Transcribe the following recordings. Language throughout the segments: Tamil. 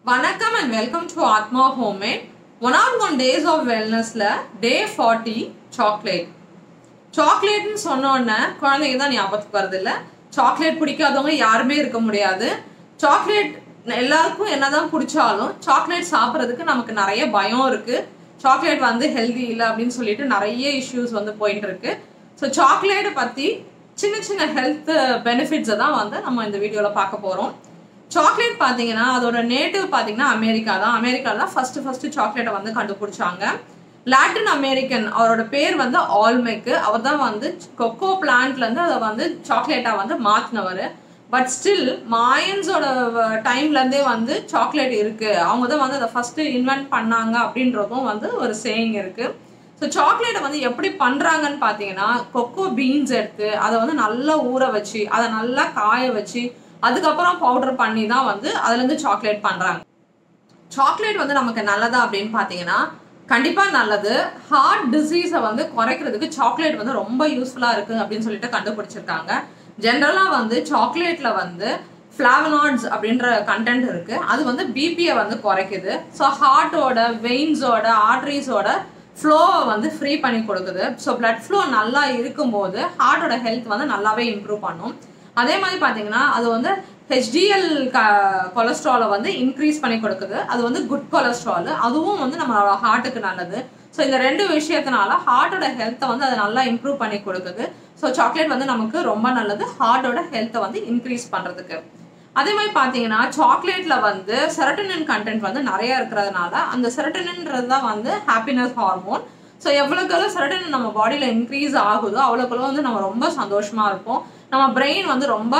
வணக்கம் and welcome to Atma homemade one or one days of வெல்னஸ்ல டே ஃபார்ட்டி சாக்லேட் சாக்லேட்னு சொன்ன உடனே குழந்தைங்க தான் ஞாபகத்துக்கு வருது இல்ல சாக்லேட் பிடிக்காதவங்க யாருமே இருக்க முடியாது சாக்லேட் எல்லாருக்கும் என்னதான் பிடிச்சாலும் சாக்லேட் சாப்பிட்றதுக்கு நமக்கு நிறைய பயம் இருக்கு சாக்லேட் வந்து ஹெல்தி இல்லை அப்படின்னு சொல்லிட்டு நிறைய இஷ்யூஸ் வந்து போயிட்டு இருக்கு ஸோ சாக்லேட்டை பத்தி சின்ன சின்ன ஹெல்த் பெனிஃபிட்ஸை தான் வந்து நம்ம இந்த வீடியோவில் பார்க்க போகிறோம் சாக்லேட் பார்த்தீங்கன்னா அதோட நேட்டிவ் பார்த்தீங்கன்னா அமெரிக்கா தான் அமெரிக்கா தான் ஃபர்ஸ்ட் ஃபர்ஸ்ட் சாக்லேட்டை வந்து கண்டுபிடிச்சாங்க லாட்டின் அமெரிக்கன் அவரோட பேர் வந்து ஆல்மெக்கு அவர் தான் வந்து கொக்கோ பிளான்ட்ல இருந்து அதை வந்து சாக்லேட்டா வந்து மாத்தினவர் பட் ஸ்டில் மாயன்ஸோட டைம்ல இருந்தே வந்து சாக்லேட் இருக்கு அவங்க தான் வந்து அதை ஃபர்ஸ்ட் இன்வென்ட் பண்ணாங்க அப்படின்றதும் வந்து ஒரு சேயிங் இருக்கு ஸோ சாக்லேட்டை வந்து எப்படி பண்றாங்கன்னு பார்த்தீங்கன்னா கொக்கோ பீன்ஸ் எடுத்து அதை வந்து நல்லா ஊற வச்சு அதை நல்லா காய வச்சு அதுக்கப்புறம் பவுடர் பண்ணி தான் வந்து அதுலேருந்து சாக்லேட் பண்ணுறாங்க சாக்லேட் வந்து நமக்கு நல்லதா அப்படின்னு பார்த்தீங்கன்னா கண்டிப்பாக நல்லது ஹார்ட் டிசீஸை வந்து குறைக்கிறதுக்கு சாக்லேட் வந்து ரொம்ப யூஸ்ஃபுல்லாக இருக்குது அப்படின்னு சொல்லிட்டு கண்டுபிடிச்சிருக்காங்க ஜென்ரலாக வந்து சாக்லேட்டில் வந்து ஃப்ளாவனாய்ட்ஸ் அப்படின்ற கண்டென்ட் இருக்கு அது வந்து பிபியை வந்து குறைக்குது ஸோ ஹார்ட்டோட வெயின்ஸோட ஆர்டரிஸோட ஃப்ளோவை வந்து ஃப்ரீ பண்ணி கொடுக்குது ஸோ பிளட் ஃப்ளோ நல்லா இருக்கும்போது ஹார்ட்டோட ஹெல்த் வந்து நல்லாவே இம்ப்ரூவ் பண்ணும் அதே மாதிரி பார்த்தீங்கன்னா அது வந்து ஹெச்டிஎல் க கொலஸ்ட்ராலை வந்து இன்க்ரீஸ் பண்ணி கொடுக்குது அது வந்து குட் கொலஸ்ட்ரால் அதுவும் வந்து நம்மளோட ஹார்ட்டுக்கு நல்லது ஸோ இந்த ரெண்டு விஷயத்தினால ஹார்ட்டோட ஹெல்த்தை வந்து அது நல்லா இம்ப்ரூவ் பண்ணி கொடுக்குது ஸோ சாக்லேட் வந்து நமக்கு ரொம்ப நல்லது ஹார்ட்டோட ஹெல்த்தை வந்து இன்க்ரீஸ் பண்ணுறதுக்கு அதே மாதிரி பார்த்தீங்கன்னா சாக்லேட்ல வந்து செரட்டனின் கண்டென்ட் வந்து நிறைய இருக்கிறதுனால அந்த செரட்டனின்றது தான் வந்து ஹாப்பினஸ் ஹார்மோன் ஸோ எவ்வளோக்கெல்லாம் செரட்டனின் நம்ம பாடியில் இன்க்ரீஸ் ஆகுதோ அவ்வளோக்கெல்லாம் வந்து நம்ம ரொம்ப சந்தோஷமா இருப்போம் நம்ம பிரெயின் வந்து ரொம்ப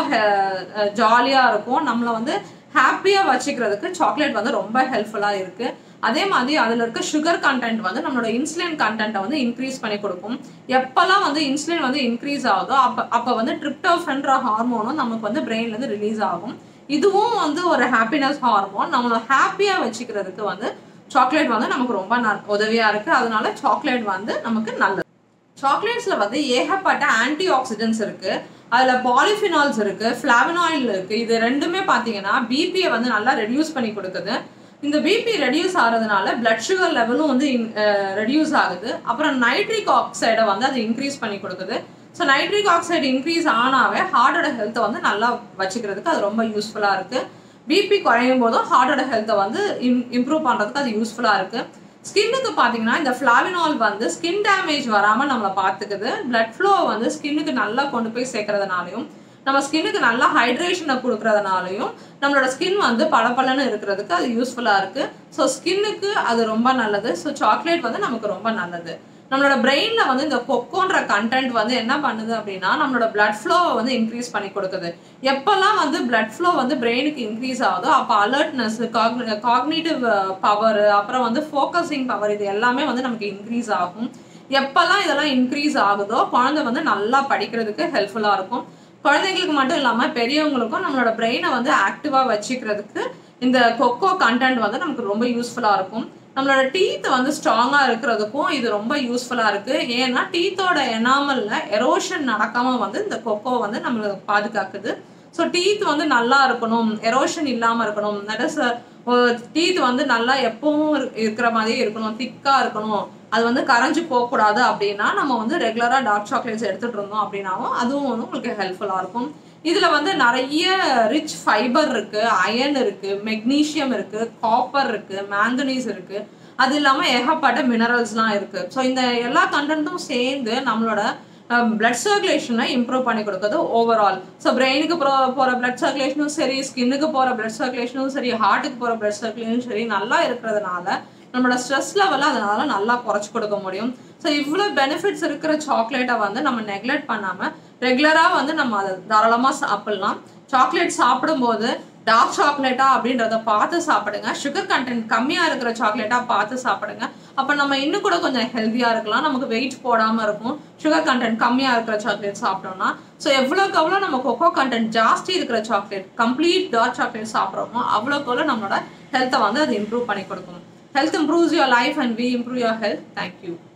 ஜாலியாக இருக்கும் நம்மளை வந்து ஹாப்பியாக வச்சுக்கிறதுக்கு சாக்லேட் வந்து ரொம்ப ஹெல்ப்ஃபுல்லாக இருக்குது அதே மாதிரி அதில் இருக்க சுகர் கண்டென்ட் வந்து நம்மளோட இன்சுலின் கண்டென்ட்டை வந்து இன்க்ரீஸ் பண்ணி கொடுக்கும் எப்போல்லாம் வந்து இன்சுலின் வந்து இன்க்ரீஸ் ஆகுதோ அப்போ அப்போ வந்து ட்ரிப்டோஃபென்ற ஹார்மோனும் நமக்கு வந்து பிரெயின்லேருந்து ரிலீஸ் ஆகும் இதுவும் வந்து ஒரு ஹாப்பினஸ் ஹார்மோன் நம்மளை ஹாப்பியாக வச்சுக்கிறதுக்கு வந்து சாக்லேட் வந்து நமக்கு ரொம்ப உதவியாக இருக்குது அதனால சாக்லேட் வந்து நமக்கு நல்லது சாக்லேட்ஸில் வந்து ஏகப்பட்ட ஆன்டி ஆக்சிடென்ட்ஸ் இருக்குது அதில் பாலிஃபினால்ஸ் இருக்குது ஃப்ளாவனாயில் இருக்குது இது ரெண்டுமே பார்த்தீங்கன்னா பிபியை வந்து நல்லா ரெடியூஸ் பண்ணி கொடுக்குது இந்த பிபி ரெடியூஸ் ஆகிறதுனால பிளட் சுகர் லெவலும் வந்து ரெடியூஸ் ஆகுது அப்புறம் நைட்ரிக் ஆக்சைடை வந்து அது இன்க்ரீஸ் பண்ணி கொடுக்குது ஸோ நைட்ரிக் ஆக்சைடு இன்க்ரீஸ் ஆனாவே ஹார்ட்டோட ஹெல்த்தை வந்து நல்லா வச்சுக்கிறதுக்கு அது ரொம்ப யூஸ்ஃபுல்லாக இருக்குது பிபி குறையும் போதும் ஹார்ட்டோட ஹெல்த்தை வந்து இம் இம்ப்ரூவ் பண்ணுறதுக்கு அது யூஸ்ஃபுல்லாக இருக்குது ஸ்கின்னுக்கு பார்த்தீங்கன்னா இந்த ஃப்ளாவினால் வந்து ஸ்கின் டேமேஜ் வராமல் நம்மளை பார்த்துக்குது பிளட் ஃப்ளோ வந்து ஸ்கின்னுக்கு நல்லா கொண்டு போய் சேர்க்கறதுனாலையும் நம்ம ஸ்கின்னுக்கு நல்லா ஹைட்ரேஷனை கொடுக்கறதுனாலையும் நம்மளோட ஸ்கின் வந்து பளபளன்னு இருக்கிறதுக்கு அது யூஸ்ஃபுல்லாக இருக்குது ஸோ ஸ்கின்னுக்கு அது ரொம்ப நல்லது ஸோ சாக்லேட் வந்து நமக்கு ரொம்ப நல்லது நம்மளோட பிரெயினில் வந்து இந்த கொக்கோன்ற கண்டென்ட் வந்து என்ன பண்ணுது அப்படின்னா நம்மளோட பிளட் ஃப்ளோவை வந்து இன்க்ரீஸ் பண்ணி கொடுக்குது எப்போல்லாம் வந்து பிளட் ஃப்ளோ வந்து பிரெயினுக்கு இன்க்ரீஸ் ஆகுதோ அப்போ அலர்ட்னஸ் காக்னேட்டிவ் பவர் அப்புறம் வந்து ஃபோக்கஸிங் பவர் இது எல்லாமே வந்து நமக்கு இன்க்ரீஸ் ஆகும் எப்போல்லாம் இதெல்லாம் இன்க்ரீஸ் ஆகுதோ குழந்தை வந்து நல்லா படிக்கிறதுக்கு ஹெல்ப்ஃபுல்லாக இருக்கும் குழந்தைங்களுக்கு மட்டும் இல்லாமல் பெரியவங்களுக்கும் நம்மளோட பிரெயினை வந்து ஆக்டிவாக வச்சுக்கிறதுக்கு இந்த கொக்கோ கண்டென்ட் வந்து நமக்கு ரொம்ப யூஸ்ஃபுல்லாக இருக்கும் நம்மளோட டீத் வந்து ஸ்ட்ராங்காக இருக்கிறதுக்கும் இது ரொம்ப யூஸ்ஃபுல்லாக இருக்குது ஏன்னா டீத்தோட எனாமலில் எரோஷன் நடக்காமல் வந்து இந்த கொக்கோ வந்து நம்மளுக்கு பாதுகாக்குது ஸோ டீத் வந்து நல்லா இருக்கணும் எரோஷன் இல்லாமல் இருக்கணும் தட் இஸ் டீத் வந்து நல்லா எப்பவும் இருக்கிற மாதிரியே இருக்கணும் திக்காக இருக்கணும் அது வந்து கரைஞ்சு போகக்கூடாது அப்படின்னா நம்ம வந்து ரெகுலராக டார்க் சாக்லேட்ஸ் எடுத்துகிட்டு இருந்தோம் அப்படின்னாவும் அதுவும் வந்து உங்களுக்கு ஹெல்ப்ஃபுல்லாக இருக்கும் இதில் வந்து நிறைய ரிச் ஃபைபர் இருக்குது அயன் இருக்குது மெக்னீஷியம் இருக்குது காப்பர் இருக்குது மேங்கனீஸ் இருக்குது அது இல்லாமல் ஏகப்பட்ட மினரல்ஸ்லாம் இருக்குது ஸோ இந்த எல்லா கண்டென்ட்டும் சேர்ந்து நம்மளோட பிளட் சர்க்குலேஷனை இம்ப்ரூவ் பண்ணி கொடுக்குது ஓவரால் ஸோ பிரெயினுக்கு போ போகிற பிளட் சர்க்குலேஷனும் சரி ஸ்கின்னுக்கு போகிற பிளட் சர்க்குலேஷனும் சரி ஹார்ட்டுக்கு போகிற பிளட் சர்க்குலேஷனும் சரி நல்லா இருக்கிறதுனால நம்மளோட ஸ்ட்ரெஸ் லெவலை அதனால நல்லா குறைச்சி கொடுக்க முடியும் ஸோ இவ்வளோ பெனிஃபிட்ஸ் இருக்கிற சாக்லேட்டை வந்து நம்ம நெக்லெக்ட் பண்ணாமல் ரெகுலராக வந்து நம்ம அதை தாராளமாக சாப்பிட்லாம் சாக்லேட் சாப்பிடும்போது டார்க் சாக்லேட்டா அப்படின்றத பார்த்து சாப்பிடுங்க சுகர் கண்டென்ட் கம்மியாக இருக்கிற சாக்லேட்டா பார்த்து சாப்பிடுங்க அப்போ நம்ம இன்னும் கூட கொஞ்சம் ஹெல்த்தியாக இருக்கலாம் நமக்கு வெயிட் போடாமல் இருக்கும் சுகர் கண்டென்ட் கம்மியாக இருக்கிற சாக்லேட் சாப்பிட்டோம்னா ஸோ எவ்வளோக்கு எவ்வளோ நம்ம கொக்கோ கண்டென்ட் ஜாஸ்தி இருக்கிற சாக்லேட் கம்ப்ளீட் டார்க் சாக்லேட் சாப்பிட்றோமோ அவ்வளோக்கு எவ்வளோ நம்மளோட ஹெல்த்தை வந்து அது இம்ப்ரூவ் பண்ணி கொடுக்கும் health improves your life and we improve your health thank you